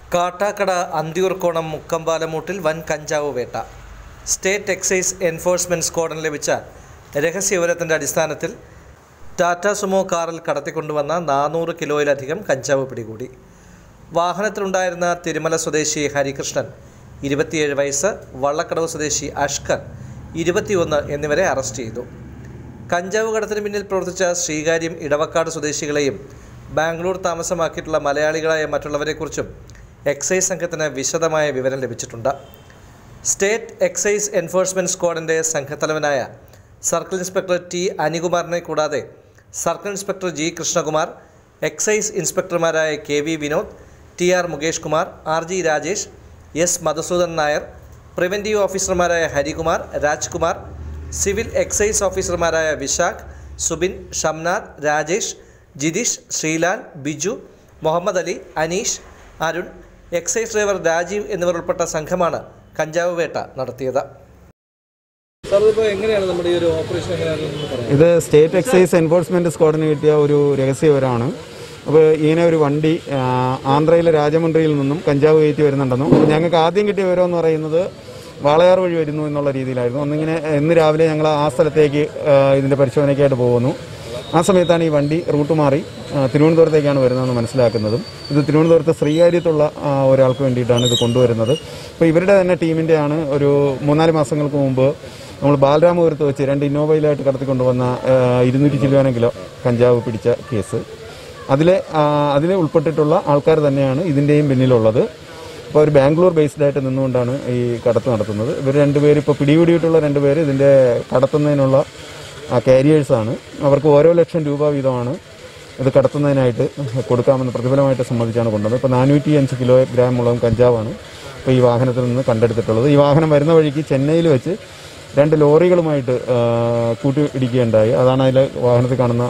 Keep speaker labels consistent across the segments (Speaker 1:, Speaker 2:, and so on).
Speaker 1: കാട്ടാക്കട അന്തിയൂർക്കോണം മുക്കമ്പാലമൂട്ടിൽ വൻ കഞ്ചാവ് വേട്ട സ്റ്റേറ്റ് എക്സൈസ് എൻഫോഴ്സ്മെൻറ്റ് സ്ക്വാഡിന് ലഭിച്ച രഹസ്യവിവരത്തിൻ്റെ അടിസ്ഥാനത്തിൽ ടാറ്റ സുമോ കാറിൽ കടത്തിക്കൊണ്ടുവന്ന നാനൂറ് കിലോയിലധികം കഞ്ചാവ് പിടികൂടി വാഹനത്തിലുണ്ടായിരുന്ന തിരുമല സ്വദേശി ഹരികൃഷ്ണൻ ഇരുപത്തിയേഴ് വയസ്സ് വള്ളക്കടവ് സ്വദേശി അഷ്കർ ഇരുപത്തിയൊന്ന് എന്നിവരെ അറസ്റ്റ് ചെയ്തു കഞ്ചാവ് കടത്തിന് പിന്നിൽ പ്രവർത്തിച്ച ശ്രീകാര്യം ഇടവക്കാട് സ്വദേശികളെയും ബാംഗ്ലൂർ താമസമാക്കിയിട്ടുള്ള മലയാളികളായ മറ്റുള്ളവരെക്കുറിച്ചും എക്സൈസ് സംഘത്തിന് വിശദമായ വിവരം ലഭിച്ചിട്ടുണ്ട് സ്റ്റേറ്റ് എക്സൈസ് എൻഫോഴ്സ്മെൻറ്റ് സ്ക്വാഡിൻ്റെ സംഘത്തലവനായ സർക്കിൾ ഇൻസ്പെക്ടർ ടി അനികുമാറിനെ കൂടാതെ circle inspector G Krishnakumar excise ഇൻസ്പെക്ടർമാരായ K V Vinod T R Mukesh Kumar R G Rajesh S Madhusoodan Nair preventive ഓഫീസർമാരായ ഹരികുമാർ രാജ്കുമാർ സിവിൽ എക്സൈസ് ഓഫീസർമാരായ വിശാഖ് സുബിൻ ഷംനാഥ് രാജേഷ് ജിതീഷ് ശ്രീലാൽ ബിജു മുഹമ്മദ് അലി അനീഷ് അരുൺ എക്സൈസ് ഡ്രൈവർ രാജീവ് എന്നിവർ ഉൾപ്പെട്ട സംഘമാണ് കഞ്ചാവ് വേട്ട നടത്തിയത്
Speaker 2: സാർ ഇതിപ്പോൾ എങ്ങനെയാണ് നമ്മുടെ ഈ ഒരു ഓപ്പറേഷൻ എങ്ങനെയാണെന്ന് പറയാം
Speaker 3: ഇത് സ്റ്റേറ്റ് എക്സൈസ് എൻഫോഴ്സ്മെന്റ് സ്ക്വാഡിന് കിട്ടിയ ഒരു രഹസ്യവിവരമാണ് അപ്പോൾ ഇങ്ങനെ ഒരു വണ്ടി ആ, ആന്ധ്രയിലെ രാജമന്ത്രിയിൽ നിന്നും കഞ്ചാവ് കയറ്റി വരുന്നുണ്ടെന്നും അപ്പോൾ ഞങ്ങൾക്ക് ആദ്യം കിട്ടിയ വിവരം എന്ന് പറയുന്നത് വാളയാർ വഴി വരുന്നു എന്നുള്ള രീതിയിലായിരുന്നു ഒന്നിങ്ങനെ ഇന്ന് രാവിലെ ഞങ്ങൾ ആ സ്ഥലത്തേക്ക് ആ, ഇതിന്റെ പരിശോധനയ്ക്കായിട്ട് പോകുന്നു ആ സമയത്താണ് ഈ വണ്ടി റൂട്ട് മാറി ആ, തിരുവനന്തപുരത്തേക്കാണ് വരുന്നതെന്ന് മനസ്സിലാക്കുന്നതും ഇത് തിരുവനന്തപുരത്ത് ശ്രീകാര്യത്തുള്ള ആ, ഒരാൾക്ക് വേണ്ടിയിട്ടാണ് ഇത് കൊണ്ടുവരുന്നത് അപ്പോൾ ഇവരുടെ തന്നെ ടീമിൻ്റെ ആണ് ഒരു മൂന്നാല് മാസങ്ങൾക്ക് മുമ്പ് നമ്മൾ ബാലരാമപുരത്ത് വെച്ച് രണ്ട് ഇന്നോവയിലായിട്ട് കടത്തിക്കൊണ്ടുവന്ന ഇരുന്നൂറ്റി ചില്ലുവാനം കിലോ കഞ്ചാവ് പിടിച്ച കേസ് അതിലെ ആ, അതിൽ ഉൾപ്പെട്ടിട്ടുള്ള ആൾക്കാർ തന്നെയാണ് ഇതിൻ്റെയും പിന്നിലുള്ളത് അപ്പോൾ അവർ ബാംഗ്ലൂർ ബേസ്ഡ് ആയിട്ട് നിന്നുകൊണ്ടാണ് ഈ കടത്ത് നടത്തുന്നത് ഇവർ രണ്ടുപേര് ഇപ്പോൾ പിടികൂടിയിട്ടുള്ള രണ്ടുപേര് ഇതിൻ്റെ കടത്തുന്നതിനുള്ള കാരിയേഴ്സാണ് അവർക്ക് ഓരോ ലക്ഷം രൂപ വീതമാണ് ഇത് കടത്തുന്നതിനായിട്ട് കൊടുക്കാമെന്ന് പ്രതിഫലമായിട്ട് സമ്മതിച്ചാണ് കൊണ്ടുവന്നത് ഇപ്പോൾ നാനൂറ്റി അഞ്ച് കിലോ ഗ്രാമോളം കഞ്ചാവാണ് ഇപ്പോൾ ഈ വാഹനത്തിൽ നിന്ന് കണ്ടെടുത്തിട്ടുള്ളത് ഈ വാഹനം വരുന്ന വഴിക്ക് ചെന്നൈയിൽ വെച്ച് രണ്ട് ലോറികളുമായിട്ട് ആ, കൂട്ടി ഇടിക്കുകയുണ്ടായി അതാണ് അതിലെ വാഹനത്തിൽ കാണുന്ന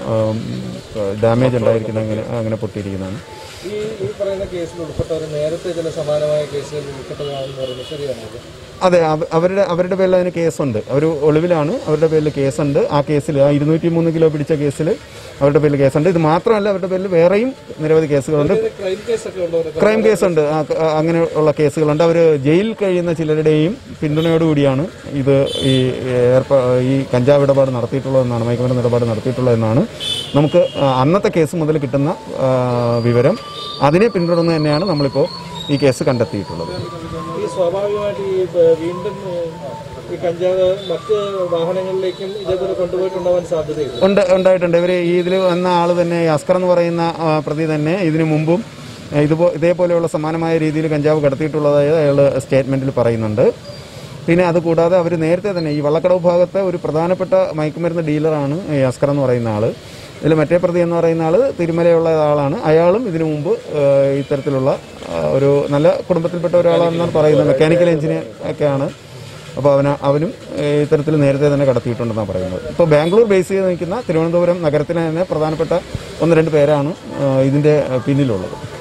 Speaker 3: ഡാമേജ് ഉണ്ടായിരിക്കുന്നത് അങ്ങനെ അങ്ങനെ പൊട്ടിയിരിക്കുന്നതാണ്
Speaker 2: ഈ ഈ പറയുന്ന കേസിൽ ഉൾപ്പെട്ടവർ നേരത്തെ ചില സമാനമായ കേസുകളിൽ ഉൾപ്പെട്ടതാണെന്ന് പറയുന്നത് ശരിയാണോ ഇത്?
Speaker 3: അതെ അവ- അവരുടെ അവരുടെ പേരിൽ അതിന് കേസുണ്ട് അവർ ഒളിവിലാണ് അവരുടെ പേരിൽ കേസുണ്ട് ആ കേസിൽ ആ ഇരുന്നൂറ്റി മൂന്ന് കിലോ പിടിച്ച കേസിൽ അവരുടെ പേരിൽ കേസുണ്ട് ഇത് മാത്രമല്ല അവരുടെ പേരിൽ വേറെയും നിരവധി കേസുകളുണ്ട്
Speaker 2: ഇത് ക്രൈം കേസൊക്കെ ഉള്ളവർ
Speaker 3: ക്രൈം കേസുണ്ട് ആ, ആ, അങ്ങനെയുള്ള കേസുകളുണ്ട് അവർ ജയിലിൽ കഴിയുന്ന ചിലരുടെയും പിന്തുണയോടുകൂടിയാണ് ഇത് ഈ ഏർപ്പ ഈ കഞ്ചാവ് ഇടപാട് നടത്തിയിട്ടുള്ളതെന്നാണ് മയക്കുമരുന്ന് ഇടപാട് നടത്തിയിട്ടുള്ളതെന്നാണ് നമുക്ക് ആ, അന്നത്തെ കേസ് മുതൽ കിട്ടുന്ന ആ, വിവരം അതിനെ പിന്തുടർന്ന് തന്നെയാണ് നമ്മളിപ്പോൾ ഈ കേസ് കണ്ടെത്തിയിട്ടുള്ളത്
Speaker 2: ഈ സ്വാഭാവികമായിട്ട് ഈ ബ- വീണ്ടും ഏഹ്, ഈ കഞ്ചാവ് മറ്റ് വാഹനങ്ങളിലേക്കും ഇതേപോലെ കൊണ്ടുപോയിട്ടുണ്ടാവാൻ സാധ്യതയില്ല
Speaker 3: ഉണ്ട് ഉണ്ടായിട്ടുണ്ട് ഇവർ ഈ ഇതിൽ വന്ന ആൾ തന്നെ ഈ അസ്കർ എന്ന് പറയുന്ന ആ, പ്രതി തന്നെ ഇതിനു മുമ്പും ഏ, ഇതുപോ ഇതേപോലെയുള്ള സമാനമായ രീതിയിൽ കഞ്ചാവ് കടത്തിയിട്ടുള്ളതായി അയാൾ സ്റ്റേറ്റ്മെന്റിൽ പറയുന്നുണ്ട് പിന്നെ അതുകൂടാതെ അവർ നേരത്തെ തന്നെ ഈ വള്ളക്കടവ് ഭാഗത്തെ ഒരു പ്രധാനപ്പെട്ട മയക്കുമരുന്ന് ഡീലറാണ് ഈ അസ്കർ എന്ന് പറയുന്ന ആൾ ഇതിൽ മറ്റേ പ്രതി എന്ന് പറയുന്ന ആൾ തിരുമലയുള്ള ആളാണ് അയാളും ഇതിനു മുമ്പ് ഏ, ഇത്തരത്തിലുള്ള ആ, ഒരു നല്ല കുടുംബത്തിൽപ്പെട്ട ഒരാളാണെന്നാണ് പറയുന്നത് മെക്കാനിക്കൽ എഞ്ചിനീയർ ഒക്കെയാണ് അപ്പോൾ അവന് അവനും ഏഹ്, ഇത്തരത്തിൽ നേരത്തെ തന്നെ കടത്തിയിട്ടുണ്ടെന്നാണ് പറയുന്നത് ഇപ്പോൾ ബാംഗ്ലൂർ ബേസ് ചെയ്ത് നിൽക്കുന്ന തിരുവനന്തപുരം നഗരത്തിലെ തന്നെ പ്രധാനപ്പെട്ട ഒന്ന് രണ്ട് പേരാണ് ഏഹ്, ഇതിൻ്റെ പിന്നിലുള്ളത്